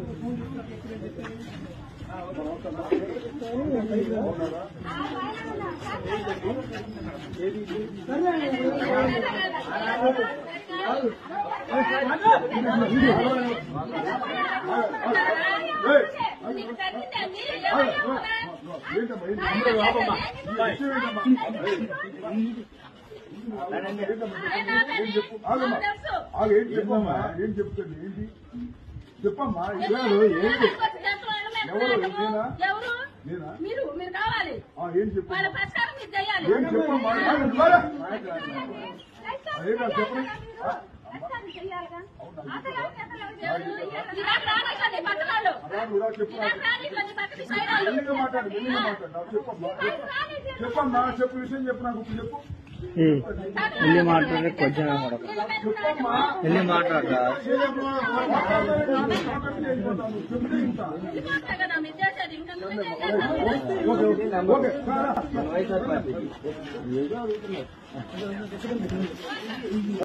ఆగు, ఏంటి చెప్పమ్మా ఏం చెప్తుంది ఏంటి చెప్పమ్మా ఇవ్వరు ఏంటి ఎవరు నేనా ఎవరు నేనా మీరు మీరు కావాలి ఆ, ఏం చెప్పు వాళ్ళ పరిష్కారం మీరు చేయాలి ఏం చెప్పమ్మా ఆగు, ఇవ్వరా? అదేగా చెప్పండి ఆ, రాదు, రా, చెప్పు నాకు. మెల్లిగా మాట్లాడు మెల్లిగా మాట్లాడు నాకు చెప్పమ్మా చెప్పమ్మా చెప్పు విషయం చెప్పు నాకు ఇప్పుడు చెప్పు ಇಲ್ಲಿ ಮಾಡ್ತಾರೆ ಕೊಜ್ಜನ ಮಾಡಕ చెప్పమ్మా ಇಲ್ಲಿ ಮಾಡ್ರಾಡ್ರ ఏదమ్మా, మాట్లాడలేదు, మాట్లాడితే వెళ్ళిపోతాను. చెప్తే ఇంత. ఓకే ఓకే ఓకే సారా.